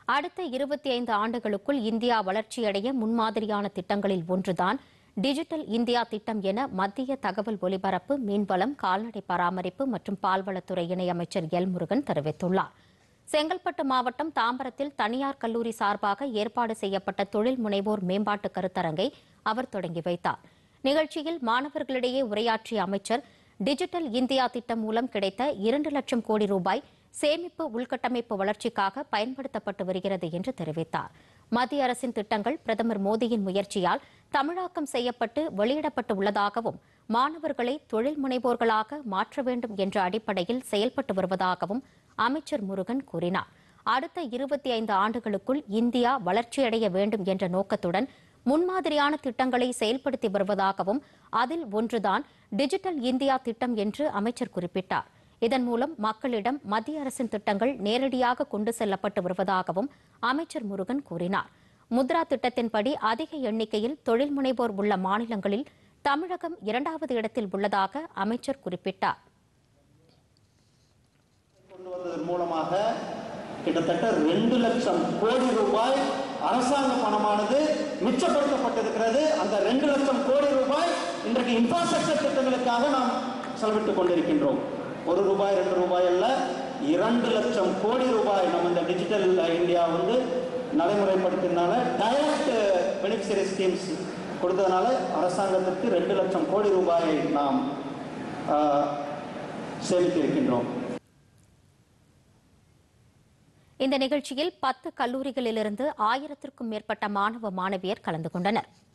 அடுத்த இருபத்தி ஐந்து ஆண்டுகளுக்குள் இந்தியா வளர்ச்சியடைய முன்மாதிரியான திட்டங்களில் ஒன்றுதான் டிஜிட்டல் இந்தியா திட்டம் என மத்திய தகவல் ஒலிபரப்பு மீன்வளம் கால்நடை பராமரிப்பு மற்றும் பால்வளத்துறை இணையமைச்சர் எல் முருகன் தெரிவித்துள்ளார் செங்கல்பட்டு மாவட்டம் தாம்பரத்தில் தனியார் கல்லூரி சார்பாக ஏற்பாடு செய்யப்பட்ட தொழில் முனைவோர் மேம்பாட்டு கருத்தரங்கை அவர் தொடங்கி வைத்தார் நிகழ்ச்சியில் மாணவர்களிடையே உரையாற்றிய அமைச்சர் டிஜிட்டல் இந்தியா திட்டம் மூலம் கிடைத்த இரண்டு லட்சம் கோடி ரூபாய் சேமிப்பு உள்கட்டமைப்பு வளர்ச்சிக்காக பயன்படுத்தப்பட்டு வருகிறது என்று தெரிவித்தார் மத்திய அரசின் திட்டங்கள் பிரதமர் மோடியின் முயற்சியால் தமிழாக்கம் செய்யப்பட்டு வெளியிடப்பட்டு உள்ளதாகவும் மாணவர்களை தொழில் முனைவோர்களாக மாற்ற வேண்டும் என்ற அடிப்படையில் செயல்பட்டு வருவதாகவும் அமைச்சர் முருகன் கூறினார் அடுத்த இருபத்தி ஐந்து ஆண்டுகளுக்குள் இந்தியா வளர்ச்சியடைய வேண்டும் என்ற நோக்கத்துடன் முன்மாதிரியான திட்டங்களை செயல்படுத்தி வருவதாகவும் அதில் ஒன்றுதான் டிஜிட்டல் இந்தியா திட்டம் என்று அமைச்சர் குறிப்பிட்டார் இதன் மூலம் மக்களிடம் மத்திய அரசின் திட்டங்கள் நேரடியாக கொண்டு செல்லப்பட்டு வருவதாகவும் அமைச்சர் முருகன் கூறினார் முத்ரா திட்டத்தின்படி அதிக எண்ணிக்கையில் தொழில் முனைவோர் உள்ள மாநிலங்களில் தமிழகம் இரண்டாவது இடத்தில் உள்ளதாக அமைச்சர் குறிப்பிட்டார் கொண்டு வந்ததன் மூலமாக கிட்டத்தட்ட ரெண்டு லட்சம் கோடி ரூபாய் அரசாங்க பணமானது மிச்சப்படுத்தப்பட்டிருக்கிறது அந்த ரெண்டு லட்சம் கோடி ரூபாய் இன்றைக்கு இன்ஃப்ராஸ்ட்ரக்சர் திட்டங்களுக்காக நாம் செலவிட்டுக் கொண்டிருக்கின்றோம் ஒரு ரூபாய் ரெண்டு ரூபாய் அல்ல இரண்டு லட்சம் கோடி ரூபாய் நம்ம இந்த டிஜிட்டல் இந்தியா வந்து நடைமுறைப்படுத்தினால டைரக்ட் பெனிஃபிஷரி ஸ்கீம்ஸ் கொடுத்ததுனால அரசாங்கத்திற்கு ரெண்டு லட்சம் கோடி ரூபாயை நாம் ஆஹ், சேமித்திருக்கின்றோம் இந்த நிகழ்ச்சியில் பத்து கல்லூரிகளிலிருந்து ஆயிரத்திற்கும் மேற்பட்ட மாணவ மாணவியர் கலந்து கொண்டனர்